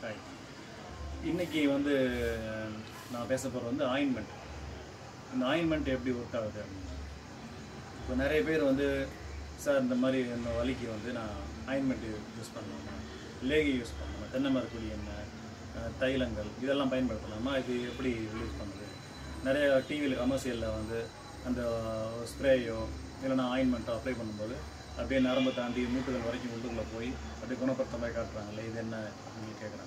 Hi இன்னைக்கு வந்து நான் பேச போகிறது வந்து ஆயின்மெண்ட் இந்த ஆயின்மெண்ட் எப்படி ஒர்க் ஆகுது அப்படின்னு. இப்போ நிறைய பேர் வந்து சார் இந்த மாதிரி இந்த வலிக்கு வந்து நான் ஆயின்மெண்ட் யூஸ் பண்ணலாமா லேகி யூஸ் பண்ணலாமா தென்னை மரக்குடி எண்ணெய் அஹ், தைலங்கள் இதெல்லாம் பயன்படுத்தலாமா இது எப்படி யூஸ் பண்ணுது நிறைய டிவியில் கமர்ஷியலில் வந்து அந்த ஸ்ப்ரேயோ இல்லைன்னா ஆயின்மெண்ட்டோ அப்ளை பண்ணும்போது அப்படியே நரம்பு தாண்டி மூட்டுகள் வரைக்கும் உள்ளுக்குள்ளே போய் அப்படியே குணப்படுத்த மாதிரி காட்டுறாங்களே இது என்ன அப்படின்னு கேட்குறாங்க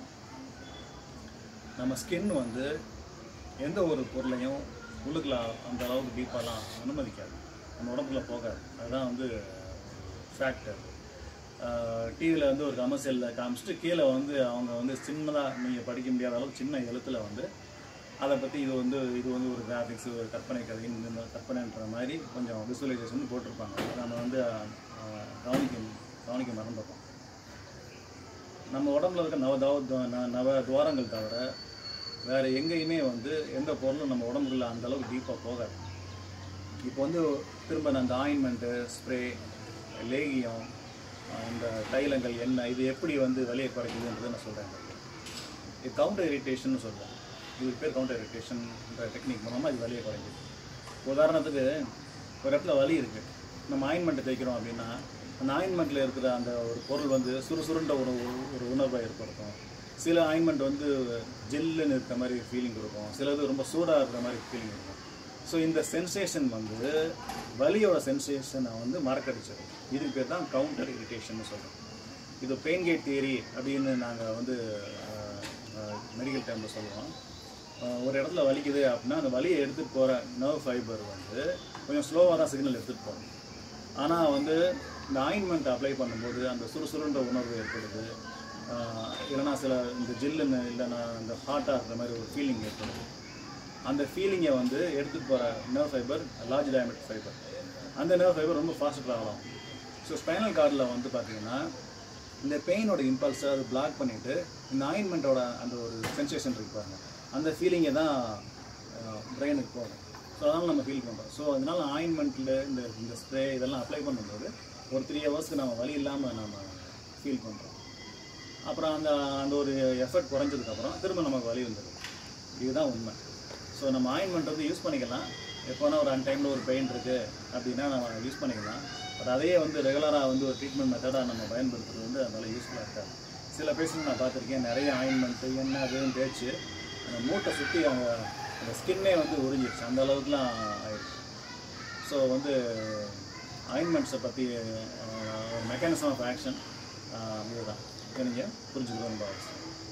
நம்ம ஸ்கின் வந்து எந்த ஒரு பொருளையும் உள்ளுக்குள்ள அந்த அளவுக்கு டீப்பாலாம் அனுமதிக்காது நம்ம உடம்புக்குள்ள போகாது அதுதான் வந்து ஃபேக்டர் டிவியில் வந்து ஒரு கமர்ஷியலில் காமிச்சிட்டு கீழே வந்து அவங்க வந்து சின்னதாக நீங்கள் படிக்க முடியாத அளவுக்கு சின்ன எழுத்தில் வந்து அதை பற்றி இது வந்து இது வந்து ஒரு கிராஃபிக்ஸ் ஒரு கற்பனை கதை இந்த கற்பனைன்ற மாதிரி கொஞ்சம் விசுவலைசேஷன் போட்டிருப்பாங்க அதை நம்ம வந்து அஹ், கவனிக்க கவனிக்க மறந்துடுறோம் நம்ம உடம்புல இருக்க நவ தவ துவ- ந- நவ துவாரங்கள் தவிர வேறு எங்கேயுமே வந்து எந்த பொருளும் நம்ம உடம்புக்குள்ள அந்த அளவுக்கு டீப்பாக போகாது இப்போ வந்து திரும்ப நான் அந்த ஆயின்மெண்ட்டு ஸ்ப்ரே லேகியம் அஹ் இந்த தைலங்கள் எண்ணெய் இது எப்படி வந்து வலியை குறைக்குதுன்றதை நான் சொல்கிறேன் இது கவுண்டர் இரிட்டேஷன் சொல்லுவேன் இது பேர் கவுண்டர் இரிட்டேஷன்ன்ற டெக்னிக் மூலமாக இது வலியை குறைக்குது உதாரணத்துக்கு ஒரு இடத்துல வலி இருக்குது நம்ம ஆயின்மெண்ட் தேய்க்கிறோம் அப்படின்னா அந்த ஆயின்மெண்ட்டில் இருக்கிற அந்த ஒரு பொருள் வந்து சுறுசுருண்ட ஒரு ஒரு உணர்வை ஏற்படுத்தும் சில ஆயின்மெண்ட் வந்து ஜில்லுன்னு இருக்கிற மாதிரி ஃபீலிங் கொடுக்கும் சிலது ரொம்ப சூடாக இருக்கிற மாதிரி ஃபீலிங் இருக்கும் ஸோ இந்த சென்சேஷன் வந்து வலியோட சென்சேஷனை வந்து மறக்கடிச்சிடும் இதுக்கு பேர் தான் கவுண்டர் இரிட்டேஷன் சொல்கிறோம் இது பெயின் கேட் தியரி அப்படின்னு நாங்கள் வந்து மெடிக்கல் டைமில் சொல்லுவோம் அஹ் ஒரு இடத்துல வலிக்குது அப்படின்னா அந்த வலியை எடுத்துகிட்டு போகிற நர்வ் ஃபைபர் வந்து கொஞ்சம் ஸ்லோவாக தான் சிக்னல் எடுத்துகிட்டு போகும் ஆனால் வந்து இந்த ஆயின்மெண்ட் அப்ளை பண்ணும்போது அந்த சுறுசுறுன்ற உணர்வு ஏற்படுது அஹ் இல்லைன்னா சில இந்த ஜில்லுன்னு இல்லைன்னா இந்த ஹாட்டாக இருக்கிற மாதிரி ஒரு ஃபீலிங் ஏற்படுது அந்த ஃபீலிங்கை வந்து எடுத்துகிட்டு போகிற nerve fibre large diameter fibre அந்த நர்வ் ஃபைபர் ரொம்ப ஃபாஸ்ட் ட்ராவல் ஆகும் ஸோ ஸ்பைனல் கார்டில் வந்து பார்த்தீங்கன்னா இந்த பெயினோட இம்பல்ஸை அது பிளாக் பண்ணிவிட்டு இந்த ஆயின்மெண்ட்டோட அந்த ஒரு சென்சேஷன் இருக்கு பாருங்க அந்த ஃபீலிங்கை தான் பிரெயினுக்கு போகும் ஸோ அதனால் நம்ம ஃபீல் பண்ணுறோம் ஸோ அதனால் ஆயின்மெண்ட்டில் இந்த இந்த ஸ்ப்ரே இதெல்லாம் அப்ளை பண்ணும்போது ஒரு த்ரீ ஹவர்ஸ்க்கு நம்ம வலி இல்லாமல் நம்ம ஃபீல் பண்ணுறோம் அப்புறம் அந்த அந்த ஒரு எஃபர்ட் குறைஞ்சதுக்கப்புறம் திரும்ப நமக்கு வலி வந்துடும் இதுதான் உண்மை ஸோ நம்ம ஆயின்மெண்ட் வந்து யூஸ் பண்ணிக்கலாம் எப்போனா ஒரு அன்டைமில் ஒரு பெயின் இருக்குது அப்படின்னா நம்ம யூஸ் பண்ணிக்கலாம் பட் அதையே வந்து ரெகுலராக வந்து ஒரு ட்ரீட்மெண்ட் மெத்தடாக நம்ம பயன்படுத்துறது வந்து அதனால் யூஸ்ஃபுல்லாக இருக்காது சில பேஷண்ட் நான் பார்த்துருக்கேன் நிறைய ஆயின்மெண்ட்டு என்ன அதுன்னு தேய்ச்சி அந்த மூட்டை சுற்றி அவங்க அந்த ஸ்கின்னே வந்து உறிஞ்சிருச்சு அந்த அளவுக்குலாம் ஆயிடுச்சு ஸோ வந்து ஆயின்மெண்ட்ஸை பற்றி ஒரு மெக்கானிசம் ஆஃப் ஆக்ஷன் இதுதான் இதை நீங்கள் புரிஞ்சுக்கணும் ரொம்ப அவசியம்